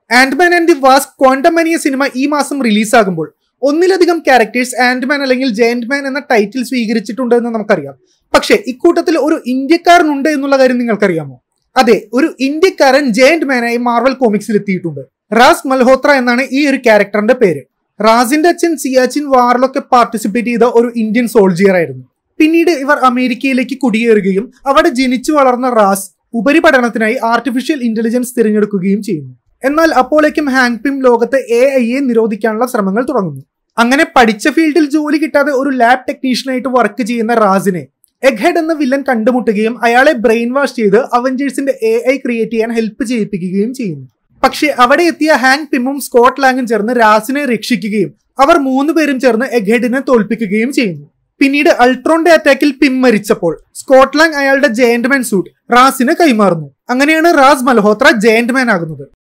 ആൻഡ്മാൻ and the Wasp Quantumania സിനിമ ഈ മാസം റിലീസാകുമ്പോൾ ഒന്നിലധികം ക്യാരക്ടേഴ്സ് ആൻഡ്മാൻ അല്ലെങ്കിൽ ജയന്റ്മാൻ എന്ന ടൈറ്റിൽ സ്വീകരിച്ചിട്ടുണ്ട് എന്ന് നമുക്കറിയാം പക്ഷേ ഇക്കൂട്ടത്തിൽ ഒരു ഇന്ത്യക്കാരനുണ്ട് എന്നുള്ള കാര്യം നിങ്ങൾക്കറിയാമോ അതെ ഒരു ഇന്ത്യക്കാരൻ ജയന്റ് മാനായി മാർവൽ കോമിക്സിൽ എത്തിയിട്ടുണ്ട് റാസ് മൽഹോത്ര എന്നാണ് ഈ ഒരു ക്യാരക്ടറിന്റെ പേര് റാസിന്റെ അച്ഛൻ സിയാച്ചിൻ വാറിലൊക്കെ പാർട്ടിസിപ്പേറ്റ് ചെയ്ത ഒരു ഇന്ത്യൻ സോൾജിയർ ആയിരുന്നു പിന്നീട് ഇവർ അമേരിക്കയിലേക്ക് കുടിയേറുകയും അവിടെ ജനിച്ചു വളർന്ന റാസ് ഉപരിപഠനത്തിനായി ആർട്ടിഫിഷ്യൽ ഇന്റലിജൻസ് തിരഞ്ഞെടുക്കുകയും ചെയ്യുന്നു എന്നാൽ അപ്പോഴേക്കും ഹാങ് പിം ലോകത്ത് എ ഐയെ നിരോധിക്കാനുള്ള ശ്രമങ്ങൾ തുടങ്ങുന്നു അങ്ങനെ പഠിച്ച ഫീൽഡിൽ ജോലി കിട്ടാതെ ഒരു ലാബ് ടെക്നീഷ്യനായിട്ട് വർക്ക് ചെയ്യുന്ന റാസിനെ എഗ്ഹെഡ് എന്ന വില്ലൻ കണ്ടുമുട്ടുകയും അയാളെ ബ്രെയിൻ വാഷ് ചെയ്ത് അവഞ്ചേഴ്സിന്റെ എ ഐ ക്രിയേറ്റ് ചെയ്യാൻ ഹെൽപ്പ് ചെയ്യിപ്പിക്കുകയും ചെയ്യുന്നു പക്ഷേ അവിടെ എത്തിയ ഹാങ് പിമ്മും സ്കോട്ട് ലാങ്ങും ചേർന്ന് റാസിനെ രക്ഷിക്കുകയും അവർ മൂന്നുപേരും ചേർന്ന് എഗ്ഹെഡിനെ തോൽപ്പിക്കുകയും ചെയ്യുന്നു പിന്നീട് അൾട്രോണിന്റെ അറ്റാക്കിൽ പിം മരിച്ചപ്പോൾ സ്കോട്ട്ലാൻഡ് അയാളുടെ ജയന്റ്മാൻ സൂട്ട് റാസിന് കൈമാറുന്നു അങ്ങനെയാണ് റാസ് മൽഹോത്ര ജയന്റ്മാൻ ആകുന്നത്